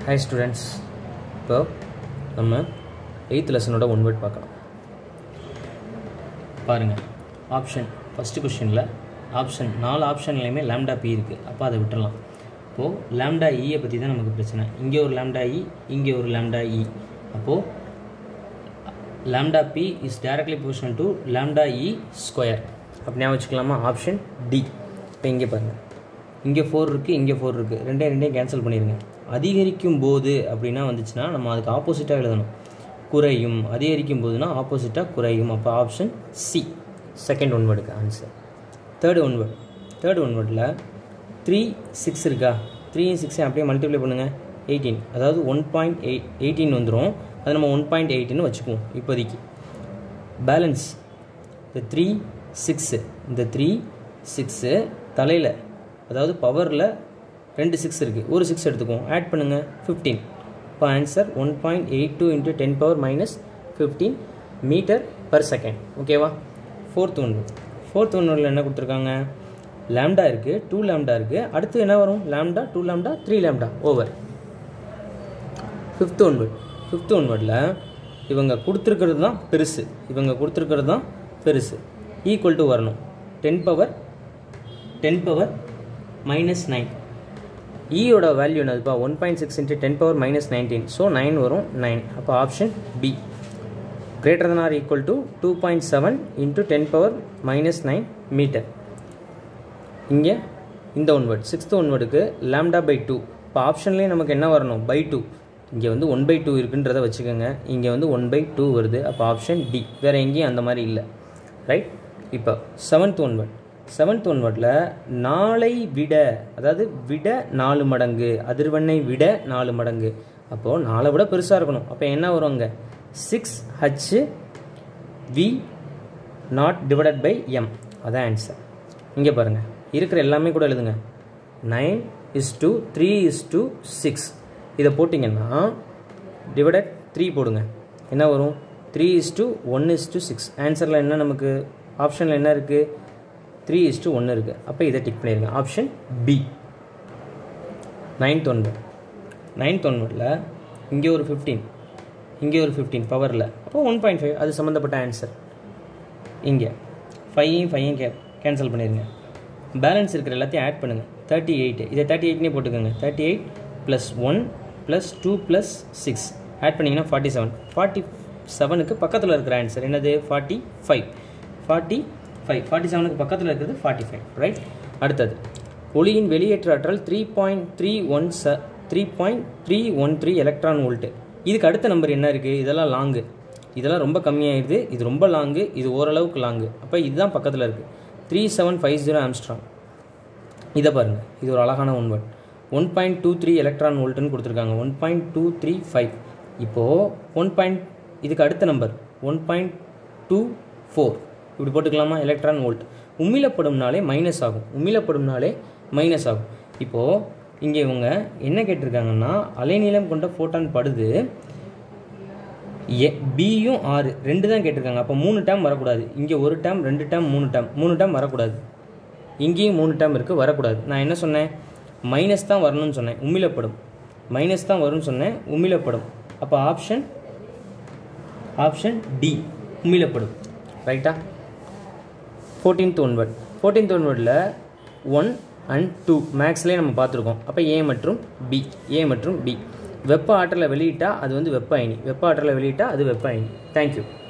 hi students இப்போ நம்ம eighth லெசனோட one word பார்க்கலாம் பாருங்கள் ஆப்ஷன் ஃபஸ்ட்டு கொஷினில் ஆப்ஷன் நாலு ஆப்ஷன்லையுமே லேம்டா பி இருக்குது அப்போ அதை விட்டுறலாம் இப்போது லேம்டா ஈயை பற்றி தான் நமக்கு பிரச்சனை இங்கே ஒரு லேம்டா இ இங்கே ஒரு லேம்டா இ அப்போது lambda B is directly proportional to lambda E square அப்படி ஞாபகம் வச்சுக்கலாமா ஆப்ஷன் டி இப்போ இங்கே பாருங்கள் இங்கே ஃபோர் இருக்குது இங்கே ஃபோர் இருக்குது ரெண்டே ரெண்டையும் கேன்சல் பண்ணிடுங்க அதிகரிக்கும் போது அப்படின்னா வந்துச்சுன்னா நம்ம அதுக்கு ஆப்போசிட்டாக எழுதணும் குறையும் அதிகரிக்கும் போதுனா ஆப்போசிட்டாக குறையும் அப்போ ஆப்ஷன் சி செகண்ட் ஒன் வேர்டுக்கு answer third one word third one வேர்டில் த்ரீ சிக்ஸ் இருக்கா த்ரீயும் சிக்ஸையும் அப்படியே மல்டிப்ளை பண்ணுங்கள் எயிட்டீன் அதாவது ஒன் பாயிண்ட் எயிட் எயிட்டீன் வந்துடும் அது நம்ம ஒன் பாயிண்ட் எயிட்டின்னு வச்சுக்குவோம் இப்போதைக்கு பேலன்ஸ் இந்த த்ரீ சிக்ஸு இந்த த்ரீ சிக்ஸு தலையில் அதாவது பவரில் ரெண்டு சிக்ஸ் இருக்குது ஒரு சிக்ஸ் எடுத்துக்குவோம் ஆட் பண்ணுங்கள் ஃபிஃப்டீன் இப்போ answer one point eight two into ten power minus fifteen metre per second ஓகேவா ஃபோர்த் ஒன்று ஃபோர்த் ஒன்றில் என்ன கொடுத்துருக்காங்க லேம்டா இருக்குது டூ லேம்டா இருக்குது அடுத்து என்ன வரும் lambda two lambda three lambda over fifth one word fifth ஒன்வர்டில் இவங்க கொடுத்துருக்கிறது தான் பெருசு இவங்க கொடுத்துருக்கிறது தான் பெருசு ஈக்குவல் டு வரணும் ten power ten power minus nine ஈயோட வேல்யூ என்னதுப்பா one point six into ten power minus nineteen so nine வரும் நைன் அப்போ option B greater than or equal to two point seven into ten power minus nine metre இங்கே இந்த one word sixth one வேர்டுக்கு lambda by two இப்போ ஆப்ஷன்லேயே நமக்கு என்ன வரணும் பை டூ இங்கே வந்து ஒன் பை டூ இருக்குன்றதை வச்சுக்கோங்க இங்கே வந்து ஒன் பை டூ வருது அப்போ ஆப்ஷன் டி வேறு எங்கேயும் அந்த மாதிரி இல்லை ரைட் இப்போ seventh one word seventh one வேர்டில் நாளை விட அதாவது விட நாலு மடங்கு அதிர்வெண்ணை விட நாலு மடங்கு அப்போது நாளை விட பெருசாக இருக்கணும் அப்போ என்ன வரும் அங்கே six H V not divided by M அதான் ஆன்சர் இங்கே பாருங்கள் இருக்கிற எல்லாமே கூட எழுதுங்க nine is two three is two six இதை போட்டிங்கன்னா டிவைடட் த்ரீ போடுங்க என்ன வரும் three is two one is two six ஆன்சரில் என்ன நமக்கு ஆப்ஷனில் என்ன இருக்குது த்ரீ இஸ் டூ ஒன்று இருக்குது அப்போ இதை டிக் பண்ணிடுங்க ஆப்ஷன் பி நைன்த் ஒன்பது நைன்த் ஒன்பதில் இங்கே ஒரு ஃபிஃப்டீன் இங்கே ஒரு ஃபிஃப்டீன் பவரில் அப்போ ஒன் பாயிண்ட் ஃபைவ் அது சம்மந்தப்பட்ட ஆன்சர் இங்கே ஃபைவையும் ஃபைவையும் கே கேன்சல் பண்ணிடுங்க பேலன்ஸ் இருக்கிற எல்லாத்தையும் ஆட் பண்ணுங்கள் தேர்ட்டி எயிட் இதை தேர்ட்டி எயிட்னே போட்டுக்கோங்க thirty eight plus one plus two plus six add பண்ணிங்கன்னா ஃபார்ட்டி செவன் ஃபார்ட்டி செவனுக்கு பக்கத்தில் இருக்கிற ஆன்சர் என்னது forty five forty five forty செவனுக்கு பக்கத்தில் இருக்கிறது ஃபார்ட்டி ஃபைவ் ரைட் அடுத்தது ஒளியின் வெளியேற்ற ஆற்றல் த்ரீ பாயிண்ட் த்ரீ ஒன் ச three point three one three electron volt இதுக்கு அடுத்த நம்பர் என்ன இருக்குது இதெல்லாம் லாங்கு இதெல்லாம் ரொம்ப கம்மியாகிடுது இது ரொம்ப லாங்கு இது ஓரளவுக்கு லாங்கு அப்போ இதுதான் பக்கத்தில் இருக்குது three seven five zero angstrom இதை பாருங்கள் இது ஒரு அழகான one word one point two three electron வோல்ட்டுன்னு கொடுத்துருக்காங்க one point two three five இப்போது ஒன் பாயிண்ட் இதுக்கு அடுத்த number one point two four இப்படி போட்டுக்கலாமா எலக்ட்ரான் வோல்ட் உமிழப்படும்னாலே மைனஸ் ஆகும் உமிழப்படும்னாலே மைனஸ் ஆகும் இப்போது இங்கே இவங்க என்ன கேட்டிருக்காங்கன்னா அலைநீளம் கொண்ட ஃபோட்டான் படுது ஏ பியும் ஆறு ரெண்டு தான் கேட்டிருக்காங்க அப்போ மூணு டேம் வரக்கூடாது இங்கே ஒரு டேம் ரெண்டு டேம் மூணு டேம் மூணு டேம் வரக்கூடாது இங்கேயும் மூணு டேம் இருக்குது வரக்கூடாது நான் என்ன சொன்னேன் மைனஸ் தான் வரணும்னு சொன்னேன் உமிழப்படும் மைனஸ் தான் வரும்னு சொன்னேன் உமிழப்படும் அப்போ ஆப்ஷன் ஆப்ஷன் டி உமிழப்படும் ரைட்டா ஃபோர்டீன்த் ஒன்வர்ட் ஃபோர்டீன்த் ஒன்வர்டில் ஒன் அண்ட் டூ மேக்ஸ்லேயே நம்ம பார்த்துருக்கோம் அப்போ ஏ மற்றும் பி ஏ மற்றும் பி வெப்ப ஆற்றலை வெளியிட்டால் அது வந்து வெப்ப அயனி வெப்ப ஆற்றலை வெளியிட்டால் அது வெப்ப அயனி தேங்க்யூ